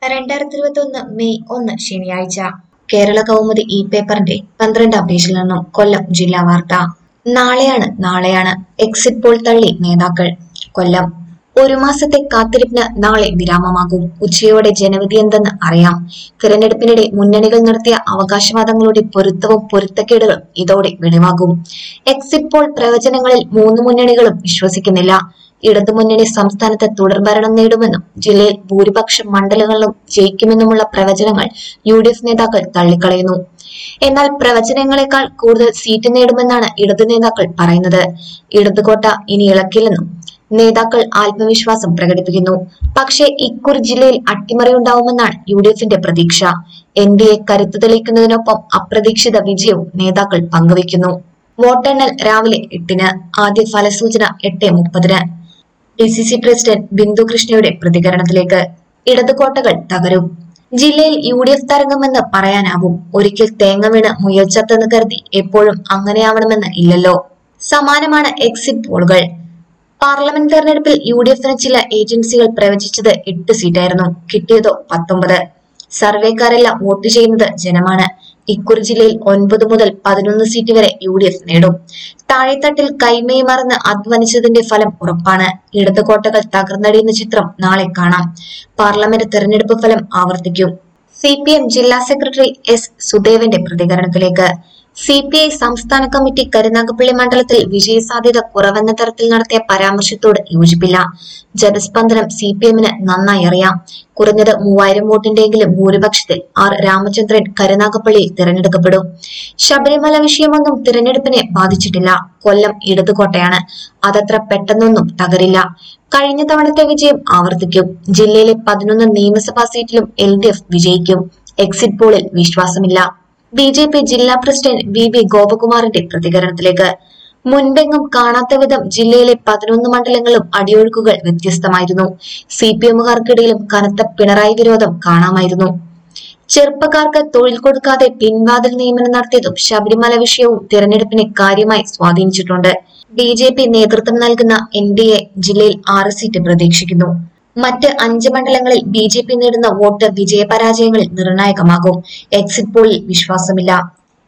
രണ്ടായിരത്തി ഇരുപത്തി ഒന്ന് മെയ് ഒന്ന് ശനിയാഴ്ച കേരള കൗമുദി ഇ പേപ്പറിന്റെ പന്ത്രണ്ടാം പേജിൽ നിന്നും കൊല്ലം ജില്ലാ വാർത്ത നാളെയാണ് നാളെയാണ് എക്സിറ്റ് പോൾ തള്ളി നേതാക്കൾ കൊല്ലം ഒരു മാസത്തെ കാത്തിരിപ്പിന് നാളെ വിരാമമാകും ഉച്ചയോടെ ജനവിധി എന്തെന്ന് അറിയാം തിരഞ്ഞെടുപ്പിനിടെ മുന്നണികൾ നടത്തിയ അവകാശവാദങ്ങളുടെ പൊരുത്തവും പൊരുത്തക്കേടുകളും ഇതോടെ വെളിവാകും എക്സിറ്റ് പോൾ പ്രവചനങ്ങളിൽ മൂന്ന് മുന്നണികളും വിശ്വസിക്കുന്നില്ല ഇടതുമുന്നണി സംസ്ഥാനത്ത് തുടർഭരണം നേടുമെന്നും ജില്ലയിൽ ഭൂരിപക്ഷം മണ്ഡലങ്ങളിലും ജയിക്കുമെന്നുമുള്ള പ്രവചനങ്ങൾ യു ഡി എഫ് നേതാക്കൾ തള്ളിക്കളയുന്നു എന്നാൽ പ്രവചനങ്ങളെക്കാൾ കൂടുതൽ സീറ്റ് നേടുമെന്നാണ് ഇടതു നേതാക്കൾ പറയുന്നത് ഇടതുകോട്ട ഇനി ഇളക്കില്ലെന്നും നേതാക്കൾ ആത്മവിശ്വാസം പ്രകടിപ്പിക്കുന്നു പക്ഷേ ഇക്കുറി ജില്ലയിൽ അട്ടിമറി ഉണ്ടാവുമെന്നാണ് യു ഡി എഫിന്റെ പ്രതീക്ഷ എൻ ഡി എ കരുത്തു തെളിയിക്കുന്നതിനൊപ്പം അപ്രതീക്ഷിത വിജയവും നേതാക്കൾ പങ്കുവയ്ക്കുന്നു വോട്ടെണ്ണൽ രാവിലെ എട്ടിന് ആദ്യ ഫലസൂചന എട്ട് മുപ്പതിന് D C C president Bindu കൃഷ്ണയുടെ പ്രതികരണത്തിലേക്ക് ഇടതുകോട്ടകൾ തകരും ജില്ലയിൽ യു ഡി എഫ് തരംഗമെന്ന് പറയാനാവും ഒരിക്കൽ തേങ്ങ വീണ് മുയൽച്ചത്തെന്ന് കരുതി എപ്പോഴും അങ്ങനെയാവണമെന്ന് ഇല്ലല്ലോ സമാനമാണ് എക്സിറ്റ് പോളുകൾ പാർലമെന്റ് തെരഞ്ഞെടുപ്പിൽ യു ഡി എഫിന് ചില ഏജൻസികൾ പ്രവചിച്ചത് എട്ട് സീറ്റായിരുന്നു കിട്ടിയതോ പത്തൊമ്പത് സർവേക്കാരെല്ലാം വോട്ട് ചെയ്യുന്നത് ജനമാണ് ഇക്കുറി ജില്ലയിൽ ഒൻപത് മുതൽ പതിനൊന്ന് സീറ്റ് വരെ യു ഡി എഫ് നേടും താഴെത്തട്ടിൽ കൈമൈ മറന്ന് അധ്വാനിച്ചതിന്റെ ഫലം ഉറപ്പാണ് ഇടത് കോട്ടകൾ തകർന്നടിയുന്ന ചിത്രം നാളെ കാണാം പാർലമെന്റ് തെരഞ്ഞെടുപ്പ് ഫലം ആവർത്തിക്കും സി പി എം ജില്ലാ സെക്രട്ടറി എസ് സുദേവന്റെ പ്രതികരണത്തിലേക്ക് സി പി ഐ സംസ്ഥാന കമ്മിറ്റി കരുനാഗപ്പള്ളി മണ്ഡലത്തിൽ വിജയസാധ്യത കുറവെന്ന തരത്തിൽ നടത്തിയ പരാമർശത്തോട് യോജിപ്പില്ല ജനസ്പന്ദനം സി പി എമ്മിന് നന്നായി അറിയാം കുറഞ്ഞത് മൂവായിരം വോട്ടിന്റെയെങ്കിലും ഭൂരിപക്ഷത്തിൽ ആർ രാമചന്ദ്രൻ കരുനാഗപ്പള്ളിയിൽ തിരഞ്ഞെടുക്കപ്പെടും ശബരിമല വിഷയമൊന്നും തിരഞ്ഞെടുപ്പിനെ ബാധിച്ചിട്ടില്ല കൊല്ലം ഇടതുകോട്ടയാണ് അതത്ര പെട്ടെന്നൊന്നും തകരില്ല കഴിഞ്ഞ തവണത്തെ വിജയം ആവർത്തിക്കും ജില്ലയിലെ പതിനൊന്ന് നിയമസഭാ സീറ്റിലും എൽ ഡി എഫ് വിജയിക്കും എക്സിറ്റ് പോളിൽ വിശ്വാസമില്ല ബി ജെ പി ജില്ലാ പ്രസിഡന്റ് വി വി ഗോപകുമാറിന്റെ പ്രതികരണത്തിലേക്ക് മുൻപെങ്ങും കാണാത്ത വിധം ജില്ലയിലെ പതിനൊന്ന് മണ്ഡലങ്ങളും അടിയൊഴുക്കുകൾ വ്യത്യസ്തമായിരുന്നു സി പി എമ്മുകാർക്കിടയിലും കനത്ത പിണറായി വിരോധം കാണാമായിരുന്നു ചെറുപ്പക്കാർക്ക് തൊഴിൽ കൊടുക്കാതെ പിൻവാതിൽ നിയമനം നടത്തിയതും ശബരിമല വിഷയവും തിരഞ്ഞെടുപ്പിനെ കാര്യമായി സ്വാധീനിച്ചിട്ടുണ്ട് ബി ജെ പി നേതൃത്വം നൽകുന്ന എൻ ഡി എ ജില്ലയിൽ ആറ് സീറ്റ് പ്രതീക്ഷിക്കുന്നു മറ്റ് അഞ്ച് മണ്ഡലങ്ങളിൽ ബി ജെ പി നേടുന്ന വോട്ട് വിജയപരാജയങ്ങളിൽ നിർണായകമാകും എക്സിറ്റ് പോളിൽ വിശ്വാസമില്ല